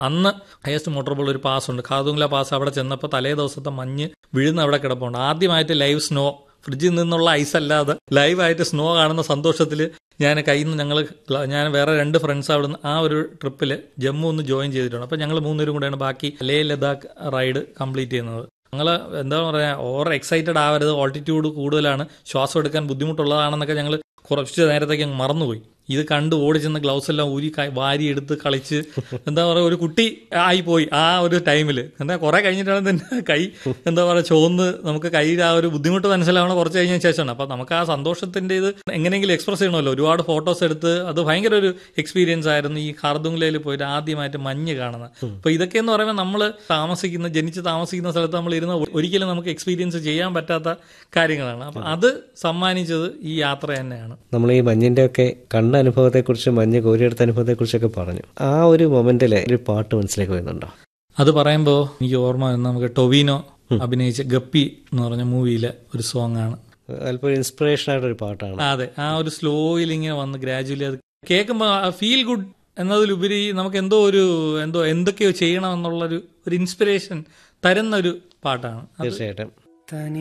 അന്ന് ഹയസ്റ്റ് മോട്ടോർബിൾ ഒരു പാസ് ഉണ്ട് ഖാദുംഗ്ല പാസ് അവിടെ ചെന്നപ്പോൾ തലേ ദിവസത്തെ മഞ്ഞ് വീഴുന്ന അവിടെ കിടപ്പുണ്ട് ആദ്യമായിട്ട് ലൈവ് സ്നോ ഫ്രിഡ്ജിൽ നിന്നുള്ള ഐസ് അല്ലാതെ ലൈവായിട്ട് സ്നോ കാണുന്ന സന്തോഷത്തിൽ ഞാൻ കയ്യിൽ നിന്ന് ഞങ്ങൾ ഞാൻ വേറെ രണ്ട് ഫ്രണ്ട്സ് അവിടെ നിന്ന് ആ ഒരു ട്രിപ്പിൽ ജമ്മു ഒന്ന് ജോയിൻ ചെയ്തിട്ടുണ്ട് അപ്പോൾ ഞങ്ങൾ മൂന്നുപേരും കൂടെയാണ് ബാക്കി ലേ ലഡാക്ക് റൈഡ് കംപ്ലീറ്റ് ചെയ്യുന്നത് ഞങ്ങൾ എന്താ പറയുക ഓവർ എക്സൈറ്റഡ് ആവരുത് ഓൾട്ടിറ്റ്യൂഡ് കൂടുതലാണ് ശ്വാസം എടുക്കാൻ ബുദ്ധിമുട്ടുള്ളതാണെന്നൊക്കെ ഞങ്ങൾ കുറച്ച് നേരത്തേക്ക് അങ്ങ് മറന്നുപോയി ഇത് കണ്ട് ഓടി ചെന്ന് ഗ്ലൗസ് എല്ലാം ഊരി ക- വാരി എടുത്ത് കളിച്ച് എന്താ പറയുക ഒരു കുട്ടി ആയി പോയി ആ ഒരു ടൈമിൽ എന്താ കുറെ കഴിഞ്ഞിട്ടാണ് തന്നെ കൈ എന്താ പറയുക ചോന്ന് നമുക്ക് കയ്യിൽ ആ ഒരു ബുദ്ധിമുട്ട് മനസ്സിലാവണം കുറച്ച് കഴിഞ്ഞ ശേഷമാണ് അപ്പൊ നമുക്ക് ആ സന്തോഷത്തിന്റെ ഇത് എങ്ങനെയെങ്കിലും എക്സ്പ്രസ് ചെയ്യണമല്ലോ ഒരുപാട് ഫോട്ടോസ് എടുത്ത് അത് ഭയങ്കര ഒരു എക്സ്പീരിയൻസ് ആയിരുന്നു ഈ ഖാർദുംഗ്ലയിൽ പോയിട്ട് ആദ്യമായിട്ട് മഞ്ഞ് കാണുന്നത് അപ്പൊ ഇതൊക്കെ എന്ന് പറയുമ്പോൾ നമ്മൾ താമസിക്കുന്ന ജനിച്ച് താമസിക്കുന്ന സ്ഥലത്ത് നമ്മൾ ഇരുന്ന് ഒരിക്കലും നമുക്ക് എക്സ്പീരിയൻസ് ചെയ്യാൻ പറ്റാത്ത കാര്യങ്ങളാണ് അപ്പൊ അത് സമ്മാനിച്ചത് ഈ യാത്ര തന്നെയാണ് നമ്മൾ ഈ മഞ്ഞിന്റെ ഒക്കെ കണ്ട അനുഭവത്തെക്കുറിച്ച് മഞ്ഞ് കോരിയെടുത്ത അനുഭവത്തെക്കുറിച്ചൊക്കെ പറഞ്ഞു ആ ഒരു മൊമെന്റിലെ ഒരു പാട്ട് മനസ്സിലേക്ക് വരുന്നുണ്ടോ അത് പറയുമ്പോൾ എനിക്ക് ഓർമ്മ വരുന്ന നമുക്ക് ടൊവിനോ അഭിനയിച്ച ഗപ്പി എന്ന് പറഞ്ഞ മൂവിയിലെ ഒരു സോങ് ആണ് അല്പം ഒരു ഇൻസ്പിറേഷൻ ആയിട്ട് ഒരു പാട്ടാണ് ആ, അതെ ആ ഒരു സ്ലോയിൽ ഇങ്ങനെ വന്ന് ഗ്രാജുവലി അത് കേൾക്കുമ്പോൾ ഫീൽ ഗുഡ് എന്നതിലുപരി നമുക്ക് എന്തോ ഒരു എന്തോ എന്തൊക്കെയോ ചെയ്യണം എന്നുള്ളൊരു ഒരു ഇൻസ്പിറേഷൻ തരുന്ന ഒരു പാട്ടാണ് അത് തീർച്ചയായിട്ടും